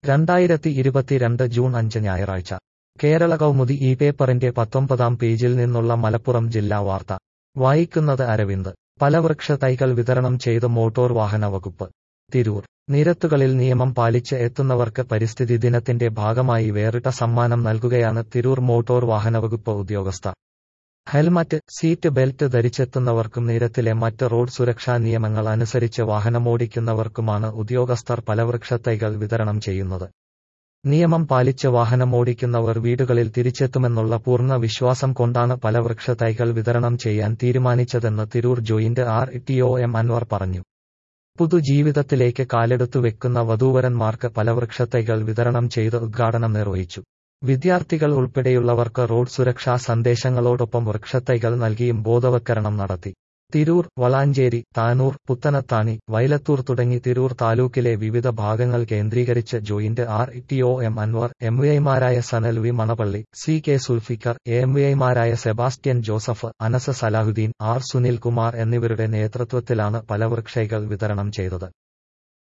രണ്ടായിരത്തി ഇരുപത്തിരണ്ട് ജൂൺ അഞ്ച് ഞായറാഴ്ച കേരള കൗമുദി ഈ പേപ്പറിന്റെ പത്തൊമ്പതാം പേജിൽ നിന്നുള്ള മലപ്പുറം ജില്ലാ വാർത്ത വായിക്കുന്നത് അരവിന്ദ് ഫലവൃക്ഷ തൈകൾ വിതരണം ചെയ്ത് മോട്ടോർ വാഹന വകുപ്പ് തിരൂർ നിരത്തുകളിൽ നിയമം പാലിച്ച് എത്തുന്നവർക്ക് പരിസ്ഥിതി ദിനത്തിന്റെ ഭാഗമായി വേറിട്ട സമ്മാനം നൽകുകയാണ് തിരൂർ മോട്ടോർ വാഹന വകുപ്പ് ഉദ്യോഗസ്ഥർ ഹെൽമറ്റ് സീറ്റ് ബെൽറ്റ് ധരിച്ചെത്തുന്നവർക്കും നിരത്തിലെ മറ്റ് റോഡ് സുരക്ഷാ നിയമങ്ങൾ അനുസരിച്ച് വാഹനമോടിക്കുന്നവർക്കുമാണ് ഉദ്യോഗസ്ഥർ ഫലവൃക്ഷത്തൈകൾ വിതരണം ചെയ്യുന്നത് നിയമം പാലിച്ച് വാഹനമോടിക്കുന്നവർ വീടുകളിൽ തിരിച്ചെത്തുമെന്നുള്ള പൂർണ്ണ വിശ്വാസം കൊണ്ടാണ് ഫലവൃക്ഷ തൈകൾ വിതരണം ചെയ്യാൻ തീരുമാനിച്ചതെന്ന് Tirur joint R T O M Anwar പറഞ്ഞു പുതുജീവിതത്തിലേക്ക് കാലെടുത്തു വെക്കുന്ന വധൂവരന്മാർക്ക് ഫലവൃക്ഷത്തൈകൾ വിതരണം ചെയ്ത് ഉദ്ഘാടനം നിർവഹിച്ചു വിദ്യാർത്ഥികൾ ഉൾപ്പെടെയുള്ളവർക്ക് റോഡ് സുരക്ഷാ സന്ദേശങ്ങളോടൊപ്പം വൃക്ഷത്തൈകൾ നൽകിയും ബോധവൽക്കരണം നടത്തി തിരൂർ വളാഞ്ചേരി താനൂർ പുത്തനത്താണി വൈലത്തൂർ തുടങ്ങി തിരൂർ താലൂക്കിലെ വിവിധ ഭാഗങ്ങൾ കേന്ദ്രീകരിച്ച് joint R T O M Anwar M വിഐമാരായ Sanal V Manappally C K Zulfikar M വിഐമാരായ Sebastian Joseph Anas Salahuddin R Sunilkumar എന്നിവരുടെ നേതൃത്വത്തിലാണ് ഫലവൃക്ഷൈകൾ വിതരണം ചെയ്തത്